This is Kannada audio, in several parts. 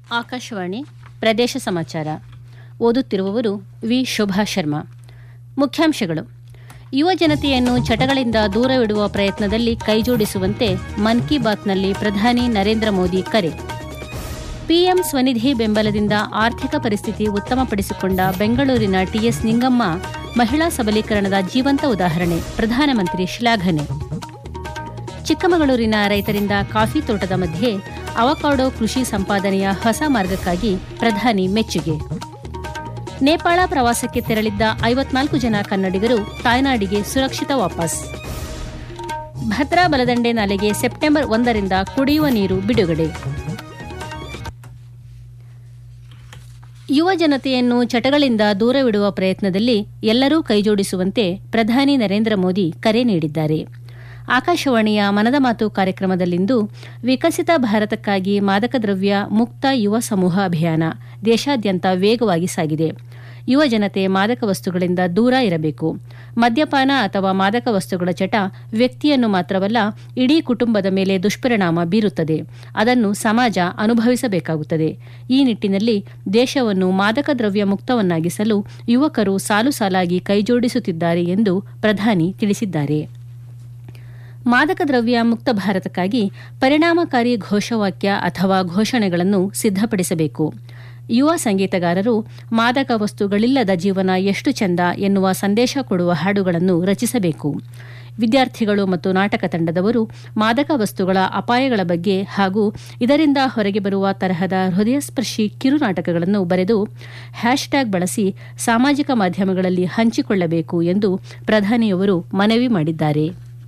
ಆಕಾಶವಾಣಿ ಪ್ರದೇಶ ಸಮಾಚಾರ ಓದುತ್ತಿರುವವರು ವಿ ಶೋಭಾ ಶರ್ಮಾ ಮುಖ್ಯಾಂಶಗಳು ಯುವ ಜನತೆಯನ್ನು ಚಟಗಳಿಂದ ದೂರವಿಡುವ ಪ್ರಯತ್ನದಲ್ಲಿ ಕೈಜೋಡಿಸುವಂತೆ ಮನ್ ಕಿ ಬಾತ್ನಲ್ಲಿ ಪ್ರಧಾನಿ ನರೇಂದ್ರ ಮೋದಿ ಕರೆ ಪಿಎಂ ಸ್ವನಿಧಿ ಬೆಂಬಲದಿಂದ ಆರ್ಥಿಕ ಪರಿಸ್ಥಿತಿ ಉತ್ತಮಪಡಿಸಿಕೊಂಡ ಬೆಂಗಳೂರಿನ ಟಿಎಸ್ ನಿಂಗಮ್ಮ ಮಹಿಳಾ ಸಬಲೀಕರಣದ ಜೀವಂತ ಉದಾಹರಣೆ ಪ್ರಧಾನಮಂತ್ರಿ ಶ್ಲಾಘನೆ ಚಿಕ್ಕಮಗಳೂರಿನ ರೈತರಿಂದ ಕಾಫಿ ತೋಟದ ಮಧ್ಯೆ ಅವಕಾಡೋ ಕೃಷಿ ಸಂಪಾದನೆಯ ಹೊಸ ಮಾರ್ಗಕ್ಕಾಗಿ ಪ್ರಧಾನಿ ಮೆಚ್ಚುಗೆ ನೇಪಾಳ ಪ್ರವಾಸಕ್ಕೆ ತೆರಳಿದ್ದ ಐವತ್ನಾಲ್ಕು ಜನ ಕನ್ನಡಿಗರು ತಾಯ್ನಾಡಿಗೆ ಸುರಕ್ಷಿತ ವಾಪಸ್ ಭದ್ರಾ ಬಲದಂಡೆ ನಾಲೆಗೆ ಸೆಪ್ಟೆಂಬರ್ ಒಂದರಿಂದ ಕುಡಿಯುವ ನೀರು ಬಿಡುಗಡೆ ಯುವ ಜನತೆಯನ್ನು ಚಟಗಳಿಂದ ದೂರವಿಡುವ ಪ್ರಯತ್ನದಲ್ಲಿ ಎಲ್ಲರೂ ಕೈಜೋಡಿಸುವಂತೆ ಪ್ರಧಾನಿ ನರೇಂದ್ರ ಮೋದಿ ಕರೆ ನೀಡಿದ್ದಾರೆ ಆಕಾಶವಾಣಿಯ ಮನದ ಮಾತು ಕಾರ್ಯಕ್ರಮದಲ್ಲಿಂದು ವಿಕಸಿತ ಭಾರತಕ್ಕಾಗಿ ಮಾದಕ ದ್ರವ್ಯ ಮುಕ್ತ ಯುವ ಸಮೂಹ ಅಭಿಯಾನ ದೇಶಾದ್ಯಂತ ವೇಗವಾಗಿ ಸಾಗಿದೆ ಯುವ ಜನತೆ ಮಾದಕ ವಸ್ತುಗಳಿಂದ ದೂರ ಇರಬೇಕು ಮದ್ಯಪಾನ ಅಥವಾ ಮಾದಕ ವಸ್ತುಗಳ ಚಟ ವ್ಯಕ್ತಿಯನ್ನು ಮಾತ್ರವಲ್ಲ ಇಡೀ ಕುಟುಂಬದ ಮೇಲೆ ದುಷ್ಪರಿಣಾಮ ಬೀರುತ್ತದೆ ಅದನ್ನು ಸಮಾಜ ಅನುಭವಿಸಬೇಕಾಗುತ್ತದೆ ಈ ನಿಟ್ಟಿನಲ್ಲಿ ದೇಶವನ್ನು ಮಾದಕ ದ್ರವ್ಯ ಮುಕ್ತವನ್ನಾಗಿಸಲು ಯುವಕರು ಸಾಲು ಸಾಲಾಗಿ ಕೈಜೋಡಿಸುತ್ತಿದ್ದಾರೆ ಎಂದು ಪ್ರಧಾನಿ ತಿಳಿಸಿದ್ದಾರೆ ಮಾದಕ ದ್ರವ್ಯ ಮುಕ್ತ ಭಾರತಕ್ಕಾಗಿ ಪರಿಣಾಮಕಾರಿ ಘೋಷವಾಕ್ಯ ಅಥವಾ ಘೋಷಣೆಗಳನ್ನು ಸಿದ್ಧಪಡಿಸಬೇಕು ಯುವ ಸಂಗೀತಗಾರರು ಮಾದಕ ವಸ್ತುಗಳಿಲ್ಲದ ಜೀವನ ಎಷ್ಟು ಚೆಂದ ಎನ್ನುವ ಸಂದೇಶ ಕೊಡುವ ಹಾಡುಗಳನ್ನು ರಚಿಸಬೇಕು ವಿದ್ಯಾರ್ಥಿಗಳು ಮತ್ತು ನಾಟಕ ತಂಡದವರು ಮಾದಕ ವಸ್ತುಗಳ ಅಪಾಯಗಳ ಬಗ್ಗೆ ಹಾಗೂ ಇದರಿಂದ ಹೊರಗೆ ಬರುವ ತರಹದ ಹೃದಯಸ್ಪರ್ಶಿ ಕಿರುನಾಟಕಗಳನ್ನು ಬರೆದು ಹ್ಯಾಶ್ಟ್ಯಾಗ್ ಬಳಸಿ ಸಾಮಾಜಿಕ ಮಾಧ್ಯಮಗಳಲ್ಲಿ ಹಂಚಿಕೊಳ್ಳಬೇಕು ಎಂದು ಪ್ರಧಾನಿಯವರು ಮನವಿ ಮಾಡಿದ್ದಾರೆ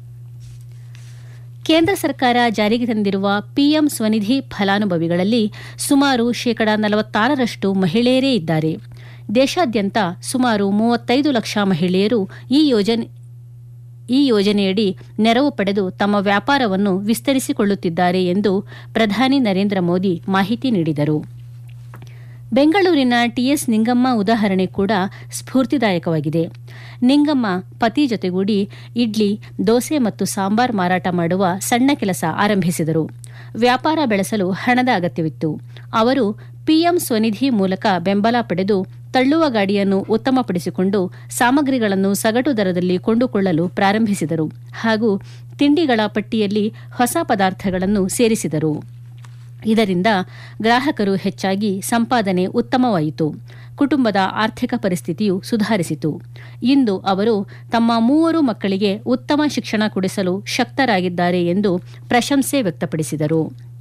ಕೇಂದ್ರ ಸರ್ಕಾರ ಜಾರಿಗೆ ತಂದಿರುವ ಪಿಎಂ ಸ್ವನಿಧಿ ಫಲಾನುಭವಿಗಳಲ್ಲಿ ಸುಮಾರು ಶೇಕಡ ನಲವತ್ತಾರರಷ್ಟು ಮಹಿಳೆಯರೇ ಇದ್ದಾರೆ ದೇಶಾದ್ಯಂತ ಸುಮಾರು ಮೂವತ್ತೈದು ಲಕ್ಷ ಮಹಿಳೆಯರು ಈ ಯೋಜನೆ ಈ ಯೋಜನೆಯಡಿ ನೆರವು ಪಡೆದು ತಮ್ಮ ವ್ಯಾಪಾರವನ್ನು ವಿಸ್ತರಿಸಿಕೊಳ್ಳುತ್ತಿದ್ದಾರೆ ಎಂದು ಪ್ರಧಾನಿ ನರೇಂದ್ರ ಮೋದಿ ಮಾಹಿತಿ ನೀಡಿದರು ಬೆಂಗಳೂರಿನ ಟಿಎಸ್ ನಿಂಗಮ್ಮ ಉದಾಹರಣೆ ಕೂಡ ಸ್ಫೂರ್ತಿದಾಯಕವಾಗಿದೆ ನಿಂಗಮ್ಮ ಪತಿ ಜೊತೆಗೂಡಿ ಇಡ್ಲಿ ದೋಸೆ ಮತ್ತು ಸಾಂಬಾರ್ ಮಾರಾಟ ಮಾಡುವ ಸಣ್ಣ ಕೆಲಸ ಆರಂಭಿಸಿದರು ವ್ಯಾಪಾರ ಬೆಳೆಸಲು ಹಣದ ಅಗತ್ಯವಿತ್ತು ಅವರು ಪಿಎಂ ಸ್ವನಿಧಿ ಮೂಲಕ ಬೆಂಬಲ ಪಡೆದು ತಳ್ಳುವ ಗಾಡಿಯನ್ನು ಉತ್ತಮಪಡಿಸಿಕೊಂಡು ಸಾಮಗ್ರಿಗಳನ್ನು ಸಗಟು ದರದಲ್ಲಿ ಕೊಂಡುಕೊಳ್ಳಲು ಪ್ರಾರಂಭಿಸಿದರು ಹಾಗೂ ತಿಂಡಿಗಳ ಪಟ್ಟಿಯಲ್ಲಿ ಹೊಸ ಪದಾರ್ಥಗಳನ್ನು ಸೇರಿಸಿದರು ಇದರಿಂದ ಗ್ರಾಹಕರು ಹೆಚ್ಚಾಗಿ ಸಂಪಾದನೆ ಉತ್ತಮವಾಯಿತು ಕುಟುಂಬದ ಆರ್ಥಿಕ ಪರಿಸ್ಥಿತಿಯು ಸುಧಾರಿಸಿತು ಇಂದು ಅವರು ತಮ್ಮ ಮೂವರು ಮಕ್ಕಳಿಗೆ ಉತ್ತಮ ಶಿಕ್ಷಣ ಕೊಡಿಸಲು ಶಕ್ತರಾಗಿದ್ದಾರೆ ಎಂದು ಪ್ರಶಂಸೆ ವ್ಯಕ್ತಪಡಿಸಿದರು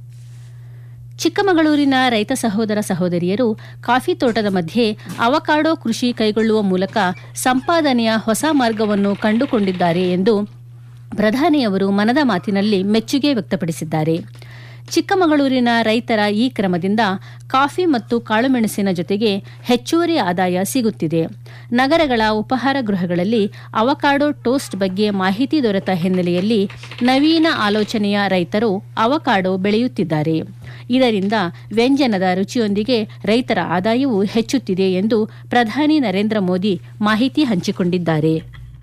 ಚಿಕ್ಕಮಗಳೂರಿನ ರೈತ ಸಹೋದರ ಸಹೋದರಿಯರು ಕಾಫಿ ತೋಟದ ಮಧ್ಯೆ ಅವಕಾಡೋ ಕೃಷಿ ಕೈಗೊಳ್ಳುವ ಮೂಲಕ ಸಂಪಾದನೆಯ ಹೊಸ ಮಾರ್ಗವನ್ನು ಕಂಡುಕೊಂಡಿದ್ದಾರೆ ಎಂದು ಪ್ರಧಾನಿಯವರು ಮನದ ಮಾತಿನಲ್ಲಿ ಮೆಚ್ಚುಗೆ ವ್ಯಕ್ತಪಡಿಸಿದ್ದಾರೆ ಚಿಕ್ಕಮಗಳೂರಿನ ರೈತರ ಈ ಕ್ರಮದಿಂದ ಕಾಫಿ ಮತ್ತು ಕಾಳುಮೆಣಸಿನ ಜೊತೆಗೆ ಹೆಚ್ಚುವರಿ ಆದಾಯ ಸಿಗುತ್ತಿದೆ ನಗರಗಳ ಉಪಹಾರ ಗೃಹಗಳಲ್ಲಿ ಅವಕಾಡೋ ಟೋಸ್ಟ್ ಬಗ್ಗೆ ಮಾಹಿತಿ ದೊರೆತ ಹಿನ್ನೆಲೆಯಲ್ಲಿ ನವೀನ ಆಲೋಚನೆಯ ರೈತರು ಅವಕಾಡೋ ಬೆಳೆಯುತ್ತಿದ್ದಾರೆ ಇದರಿಂದ ವ್ಯಂಜನದ ರುಚಿಯೊಂದಿಗೆ ರೈತರ ಆದಾಯವೂ ಹೆಚ್ಚುತ್ತಿದೆ ಎಂದು ಪ್ರಧಾನಿ ನರೇಂದ್ರ ಮೋದಿ ಮಾಹಿತಿ ಹಂಚಿಕೊಂಡಿದ್ದಾರೆ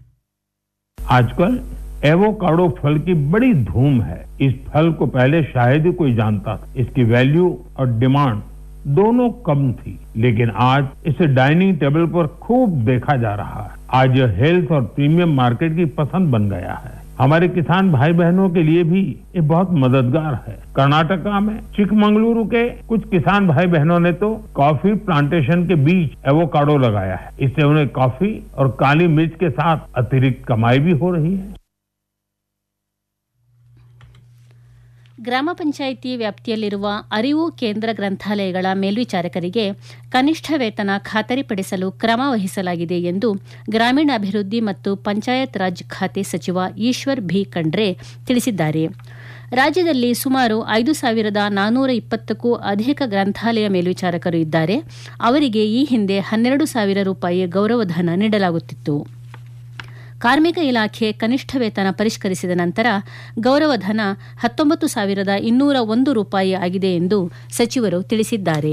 आजकल एवोकाडो फल की बड़ी धूम है इस फल को पहले शायद ही कोई जानता था इसकी वैल्यू और डिमांड दोनों कम थी लेकिन आज इसे डाइनिंग टेबल पर खूब देखा जा रहा है आज यह हेल्थ और प्रीमियम मार्केट की पसंद बन गया है हमारे किसान भाई बहनों के लिए भी ये बहुत मददगार है कर्नाटका में चिकमंगलुरु के कुछ किसान भाई बहनों ने तो कॉफी प्लांटेशन के बीच एवोकाडो लगाया है इससे उन्हें कॉफी और काली मिर्च के साथ अतिरिक्त कमाई भी हो रही है ಗ್ರಾಮ ಪಂಚಾಯಿತಿ ವ್ಯಾಪ್ತಿಯಲ್ಲಿರುವ ಅರಿವು ಕೇಂದ್ರ ಗ್ರಂಥಾಲಯಗಳ ಮೇಲ್ವಿಚಾರಕರಿಗೆ ಕನಿಷ್ಠ ವೇತನ ಖಾತರಿಪಡಿಸಲು ಕ್ರಮ ವಹಿಸಲಾಗಿದೆ ಎಂದು ಗ್ರಾಮೀಣಾಭಿವೃದ್ಧಿ ಮತ್ತು ಪಂಚಾಯತ್ ರಾಜ್ ಖಾತೆ ಸಚಿವ ಈಶ್ವರ್ ಭಿ ಖಂಡ್ರೆ ತಿಳಿಸಿದ್ದಾರೆ ರಾಜ್ಯದಲ್ಲಿ ಸುಮಾರು ಐದು ಸಾವಿರದ ನಾನ್ನೂರ ಇಪ್ಪತ್ತಕ್ಕೂ ಅಧಿಕ ಗ್ರಂಥಾಲಯ ಮೇಲ್ವಿಚಾರಕರು ಇದ್ದಾರೆ ಅವರಿಗೆ ಈ ಹಿಂದೆ ಹನ್ನೆರಡು ಸಾವಿರ ರೂಪಾಯಿ ಗೌರವಧನ ನೀಡಲಾಗುತ್ತಿತ್ತು ಕಾರ್ಮಿಕ ಇಲಾಖೆ ಕನಿಷ್ಠ ವೇತನ ಪರಿಷ್ಕರಿಸಿದ ನಂತರ ಗೌರವಧನ ಹತ್ತೊಂಬತ್ತು ಸಾವಿರದ ಇನ್ನೂರ ಒಂದು ರೂಪಾಯಿ ಆಗಿದೆ ಎಂದು ಸಚಿವರು ತಿಳಿಸಿದ್ದಾರೆ